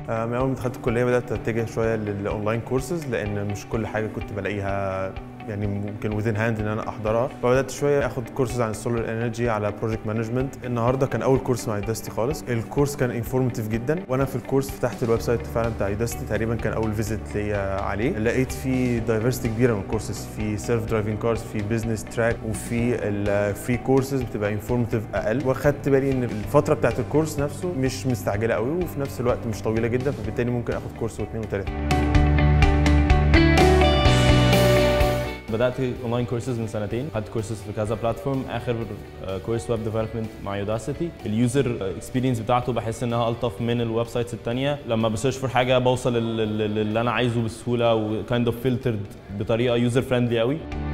آه، من اول ما دخلت الكليه بدات اتجه شويه للاونلاين كورسز لان مش كل حاجه كنت بلاقيها يعني ممكن وذين هاند ان انا احضرها فبدات شويه اخد كورسز عن السولار انرجي على بروجكت مانجمنت النهارده كان اول كورس مع ايداستي خالص الكورس كان انفورماتيف جدا وانا في الكورس فتحت الويب سايت فعلا بتاع ايداستي تقريبا كان اول فيزيت ليا عليه لقيت فيه دايفرستي كبيره من الكورسز في سيلف درايفنج كارز في بزنس تراك وفي الفري كورسز بتبقى انفورماتيف اقل واخدت بالي ان الفتره بتاعت الكورس نفسه مش مستعجله قوي وفي نفس الوقت مش طويله جدا فبالتالي ممكن اخد كورس واثنين وثلاثه بدات اونلاين كورسز من سنتين خدت كورسز في كذا بلاتفورم اخر كورس ويب ديفلوبمنت مع يوداسيتي اليوزر اكسبيرينس بتاعته بحس انها الطف من الويب سايتس الثانيه لما بسيرش فور حاجه بوصل لل- لل- للي انا عايزه بسهوله وكايند اوف فلترد بطريقه يوزر فريندلي قوي